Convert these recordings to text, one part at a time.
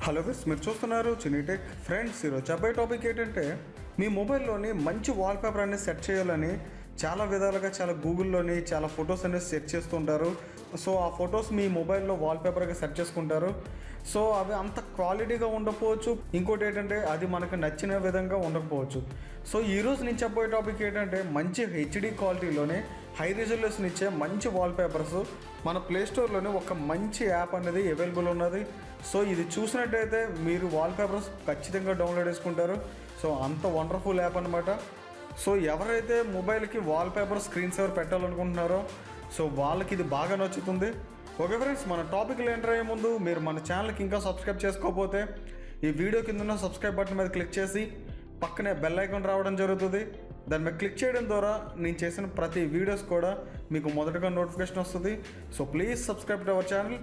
hello friends మీరు చూస్తున్నారు చినీటెక్ friends ఈరోజు అబ్బాయి టాపిక్ ఏంటంటే మీ మొబైల్లోని మంచి వాల్పేపర్ అనేది సెట్ చేయాలని చాలా విధాలుగా చాలా గూగుల్లోని చాలా ఫొటోస్ అనేది సెట్ చేస్తుంటారు సో ఆ ఫొటోస్ మీ మొబైల్లో వాల్పేపర్గా సెట్ చేసుకుంటారు సో అవి అంత క్వాలిటీగా ఉండకపోవచ్చు ఇంకోటి ఏంటంటే అది మనకు నచ్చిన విధంగా ఉండకపోవచ్చు సో ఈరోజు నేను చెప్పబోయే టాపిక్ ఏంటంటే మంచి హెచ్డి క్వాలిటీలోనే హై రిజల్యూషన్ ఇచ్చే మంచి వాల్పేపర్స్ మన ప్లే స్టోర్లోనే ఒక మంచి యాప్ అనేది అవైలబుల్ ఉన్నది సో ఇది చూసినట్టయితే మీరు వాల్పేపర్స్ ఖచ్చితంగా డౌన్లోడ్ చేసుకుంటారు సో అంత వండర్ఫుల్ యాప్ అనమాట సో ఎవరైతే మొబైల్కి వాల్పేపర్ స్క్రీన్ సేవర్ పెట్టాలనుకుంటున్నారో సో వాళ్ళకి ఇది బాగా నచ్చుతుంది ఓకే ఫ్రెండ్స్ మన టాపిక్లో ఎంటర్ అయ్యే ముందు మీరు మన ఛానల్కి ఇంకా సబ్స్క్రైబ్ చేసుకోకపోతే ఈ వీడియో కింద ఉన్న సబ్స్క్రైబ్ బటన్ మీద క్లిక్ చేసి పక్కనే బెల్ ఐకాన్ రావడం జరుగుతుంది దాని మీద క్లిక్ చేయడం ద్వారా నేను చేసిన ప్రతి వీడియోస్ కూడా మీకు మొదటగా నోటిఫికేషన్ వస్తుంది so please subscribe to our channel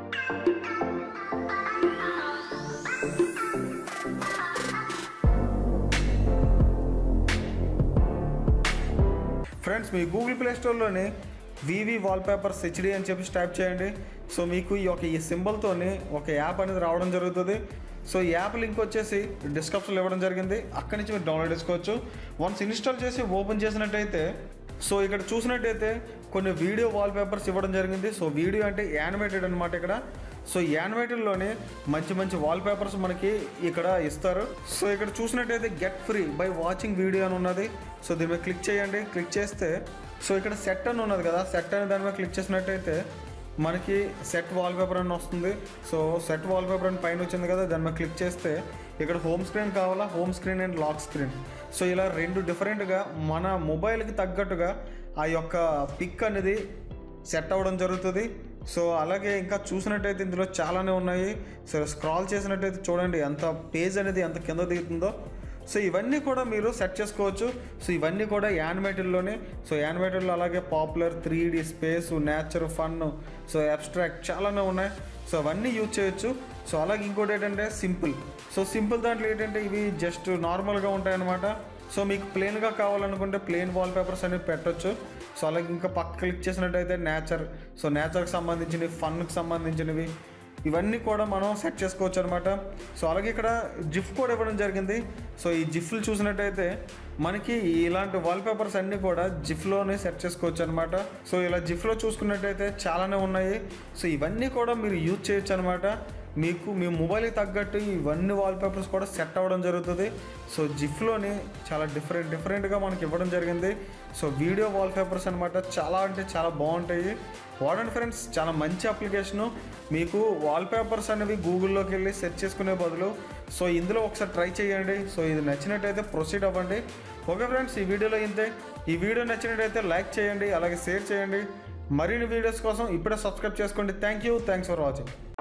friends మీ గూగుల్ ప్లే స్టోర్లోని వివి వాల్పేపర్స్ హెచ్డి అని చెప్పి టైప్ చేయండి సో మీకు ఈ యొక్క ఈ సింబల్తోని ఒక యాప్ అనేది రావడం జరుగుతుంది సో ఈ యాప్ లింక్ వచ్చేసి డిస్క్రిప్షన్లో ఇవ్వడం జరిగింది అక్కడి నుంచి మీరు డౌన్లోడ్ చేసుకోవచ్చు వన్స్ ఇన్స్టాల్ చేసి ఓపెన్ చేసినట్టయితే సో ఇక్కడ చూసినట్టయితే కొన్ని వీడియో వాల్పేపర్స్ ఇవ్వడం జరిగింది సో వీడియో అంటే యానిమేటెడ్ అనమాట ఇక్కడ సో యానిమేటెడ్లోనే మంచి మంచి వాల్పేపర్స్ మనకి ఇక్కడ ఇస్తారు సో ఇక్కడ చూసినట్టయితే get free by watching video అని ఉన్నది సో దీని మీద క్లిక్ చేయండి క్లిక్ చేస్తే సో ఇక్కడ సెట్ అని ఉన్నది కదా సెట్ అనే దాని మీద క్లిక్ చేసినట్టయితే మనకి సెట్ వాల్పేపర్ అని వస్తుంది సో సెట్ వాల్పేపర్ అని పైన వచ్చింది కదా దాని మీద క్లిక్ చేస్తే ఇక్కడ హోమ్ స్క్రీన్ కావాలా home screen and lock screen so ఇలా రెండు డిఫరెంట్గా మన మొబైల్కి తగ్గట్టుగా ఆ యొక్క పిక్ అనేది సెట్ అవ్వడం జరుగుతుంది సో అలాగే ఇంకా చూసినట్టయితే ఇందులో చాలానే ఉన్నాయి సో స్క్రాల్ చేసినట్టయితే చూడండి ఎంత పేజ్ అనేది ఎంత కింద దిగుతుందో సో ఇవన్నీ కూడా మీరు సెట్ చేసుకోవచ్చు సో ఇవన్నీ కూడా యానిమేటెడ్లోనే సో యానిమేటెడ్లో అలాగే popular three D space nature fun so abstract చాలానే ఉన్నాయి సో అవన్నీ యూజ్ చేయొచ్చు సో అలాగే ఇంకోటి ఏంటంటే సింపుల్ సో సింపుల్ దాంట్లో ఏంటంటే ఇవి జస్ట్ నార్మల్గా ఉంటాయన్నమాట సో మీకు ప్లెయిన్గా కావాలనుకుంటే ప్లెయిన్ వాల్ పేపర్స్ అనేవి పెట్టొచ్చు సో అలాగే ఇంకా పక్క క్లిక్ చేసినట్టయితే నేచర్ సో నేచర్కి సంబంధించినవి ఫన్కి సంబంధించినవి ఇవన్నీ కూడా మనం సెట్ చేసుకోవచ్చు అనమాట సో అలాగే ఇక్కడ జిఫ్ కూడా ఇవ్వడం జరిగింది సో ఈ జిఫ్లు చూసినట్టయితే మనకి ఇలాంటి వాల్పేపర్స్ అన్నీ కూడా జిఫ్లోనే సెట్ చేసుకోవచ్చు అనమాట సో ఇలా జిఫ్లో చూసుకున్నట్టయితే చాలానే ఉన్నాయి సో ఇవన్నీ కూడా మీరు యూజ్ చేయొచ్చు అనమాట మీకు మీ మొబైల్కి తగ్గట్టు ఇవన్నీ వాల్పేపర్స్ కూడా సెట్ అవ్వడం జరుగుతుంది సో జిఫ్లోని చాలా డిఫరెంట్ డిఫరెంట్గా మనకి ఇవ్వడం జరిగింది సో వీడియో వాల్పేపర్స్ అనమాట చాలా అంటే చాలా బాగుంటాయి వాడండి ఫ్రెండ్స్ చాలా మంచి అప్లికేషను మీకు వాల్పేపర్స్ అనేవి గూగుల్లోకి వెళ్ళి సెర్చ్ చేసుకునే బదులు సో ఇందులో ఒకసారి ట్రై చేయండి సో ఇది నచ్చినట్టయితే ప్రొసీడ్ అవ్వండి ఓకే ఫ్రెండ్స్ ఈ వీడియోలో ఇంతే ఈ వీడియో నచ్చినట్టయితే లైక్ చేయండి అలాగే షేర్ చేయండి మరిన్ని వీడియోస్ కోసం ఇప్పుడే సబ్స్క్రైబ్ చేసుకోండి thank you thanks for watching